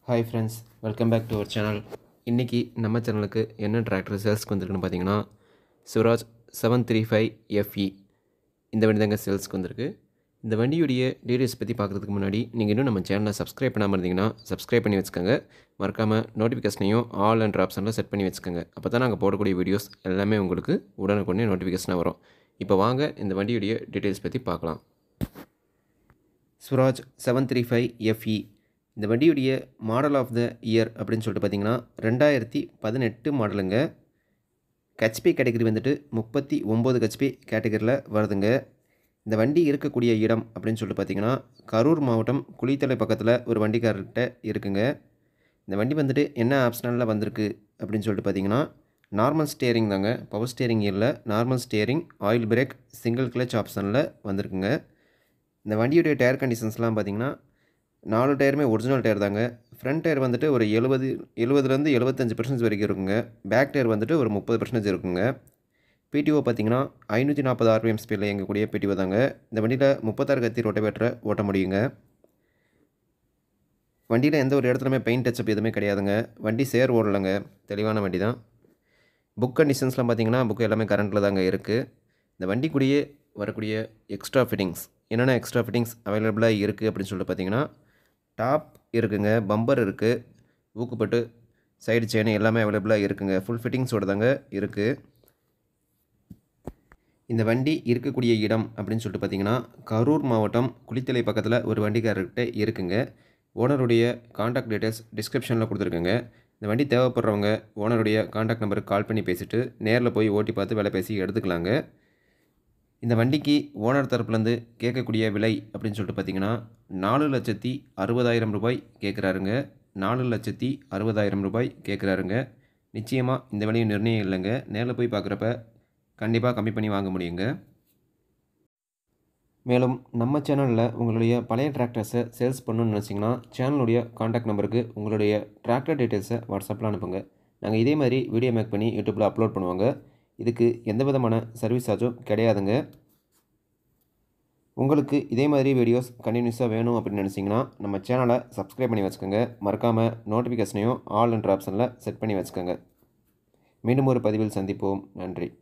hi friends welcome back to our channel இன்றைக்கி நம்ம சேனலுக்கு என்ன டிராக்டர் சேல்ஸ்க்கு வந்திருக்குன்னு பார்த்தீங்கன்னா Swaraj seven three five FE இந்த வண்டி தாங்க சேல்ஸ்க்கு வந்திருக்கு இந்த வண்டியுடைய டீட்டெயில்ஸ் பற்றி பார்க்குறதுக்கு முன்னாடி நீங்கள் இன்னும் நம்ம சேனலை சப்ஸ்கிரைப் பண்ணாமல் இருந்தீங்கன்னா சப்ஸ்கிரைப் பண்ணி வச்சுக்கோங்க மறக்காமல் நோட்டிஃபிகேஷனையும் ஆல் அண்ட் ஆப்ஷனில் செட் பண்ணி வச்சுக்கோங்க அப்போ தான் நாங்கள் போடக்கூடிய வீடியோஸ் எல்லாமே உங்களுக்கு உடனுக்குடனே நோட்டிஃபிகேஷனாக வரும் இப்போ வாங்க இந்த வண்டியுடைய டீட்டெயில்ஸ் பற்றி பார்க்கலாம் Swaraj seven three five FE இந்த வண்டியுடைய மாடல் ஆஃப் த இயர் அப்படின்னு சொல்லிட்டு பார்த்தீங்கன்னா ரெண்டாயிரத்தி பதினெட்டு மாடலுங்க ஹெச்பி கேட்டகரி வந்துட்டு முப்பத்தி ஒம்பது ஹெச்பி கேட்டகரியில் வருதுங்க இந்த வண்டி இருக்கக்கூடிய இடம் அப்படின்னு சொல்லிட்டு பார்த்தீங்கன்னா கரூர் மாவட்டம் குளித்தலை பக்கத்தில் ஒரு வண்டிக்காரர்கிட்ட இருக்குங்க இந்த வண்டி வந்துட்டு என்ன ஆப்ஷனலில் வந்திருக்கு அப்படின்னு சொல்லிட்டு பார்த்தீங்கன்னா நார்மல் ஸ்டியரிங் தாங்க பவர் ஸ்டியரிங் இல்லை normal steering oil brake single clutch ஆப்ஷனில் வந்திருக்குங்க இந்த வண்டியுடைய டயர் கண்டிஷன்ஸ்லாம் பார்த்தீங்கன்னா நாலு டயருமே ஒரிஜினல் டயர் தாங்க ஃப்ரண்ட் டயர் வந்துட்டு ஒரு எழுபது எழுபதுலேருந்து எழுபத்தஞ்சு பர்சன்டேஜ் வரைக்கும் இருக்குங்க பேக் டயர் வந்துட்டு ஒரு முப்பது பர்சன்டேஜ் இருக்குங்க பிடிஓ பார்த்தீங்கன்னா ஐநூற்றி நாற்பது ஆர்பிஎம் ஸ்பீடில் இயங்கக்கூடிய பிடிஓ தாங்க இந்த வண்டியில் முப்பத்தாறு கத்தி ரொட்டவேட்டரை ஓட்ட முடியுங்க வண்டியில் எந்த ஒரு இடத்துலையுமே பெயிண்ட் டச்சப் எதுவுமே கிடையாதுங்க வண்டி சேர் ஓடலைங்க தெளிவான வண்டி தான் புக் கண்டிஷன்ஸ்லாம் பார்த்தீங்கன்னா புக் எல்லாமே கரண்ட்டில் தாங்க இருக்குது இந்த வண்டி கூடயே வரக்கூடிய எக்ஸ்ட்ரா ஃபிட்டிங்ஸ் என்னென்ன எக்ஸ்ட்ரா ஃபிட்டிங்ஸ் அவைலபிளாக இருக்குது அப்படின்னு சொல்லிட்டு பார்த்தீங்கன்னா டாப் இருக்குங்க பம்பர் இருக்குது ஊக்குப்பட்டு சைடு செயின் எல்லாமே அவைலபிளாக இருக்குங்க ஃபுல் ஃபிட்டிங்ஸோட தாங்க இருக்குது இந்த வண்டி இருக்கக்கூடிய இடம் அப்படின்னு சொல்லிட்டு பார்த்தீங்கன்னா கரூர் மாவட்டம் குளித்தலை பக்கத்தில் ஒரு வண்டிக்காரர்கிட்ட இருக்குங்க ஓனருடைய காண்டாக்ட் டீட்டெயில்ஸ் டிஸ்கிரிப்ஷனில் கொடுத்துருக்குங்க இந்த வண்டி தேவைப்படுறவங்க ஓனருடைய காண்டாக்ட் நம்பருக்கு கால் பண்ணி பேசிவிட்டு நேரில் போய் ஓட்டி பார்த்து விலை பேசி எடுத்துக்கலாங்க இந்த வண்டிக்கு ஓனர் தரப்புலேருந்து கேட்கக்கூடிய விலை அப்படின்னு சொல்லிட்டு பார்த்தீங்கன்னா நாலு லட்சத்தி அறுபதாயிரம் ரூபாய் கேட்குறாருங்க நாலு லட்சத்தி அறுபதாயிரம் ரூபாய் கேட்குறாருங்க நிச்சயமாக இந்த விலையும் நிர்ணயம் இல்லைங்க நேரில் போய் பார்க்குறப்ப கண்டிப்பாக கம்மி பண்ணி வாங்க முடியுங்க மேலும் நம்ம சேனலில் உங்களுடைய பழைய டிராக்டர்ஸை சேல்ஸ் பண்ணணும்னு நினச்சிங்கன்னா சேனலுடைய காண்டாக்ட் நம்பருக்கு உங்களுடைய டிராக்டர் டீட்டெயில்ஸை வாட்ஸ்அப்பில் அனுப்புங்க நாங்கள் இதே மாதிரி வீடியோ மேக் பண்ணி யூடியூப்பில் அப்லோட் பண்ணுவாங்க இதுக்கு எந்த விதமான சர்வீஸ் சார்ஜும் கிடையாதுங்க உங்களுக்கு இதே மாதிரி வீடியோஸ் கண்டினியூஸாக வேணும் அப்படின்னு நினச்சிங்கன்னா நம்ம சேனலை சப்ஸ்கிரைப் பண்ணி வச்சுக்கோங்க மறக்காமல் நோட்டிஃபிகேஷனையும் ஆல் என்ற ஆப்ஷனில் செட் பண்ணி வச்சுக்கோங்க மீண்டும் ஒரு பதிவில் சந்திப்போம் நன்றி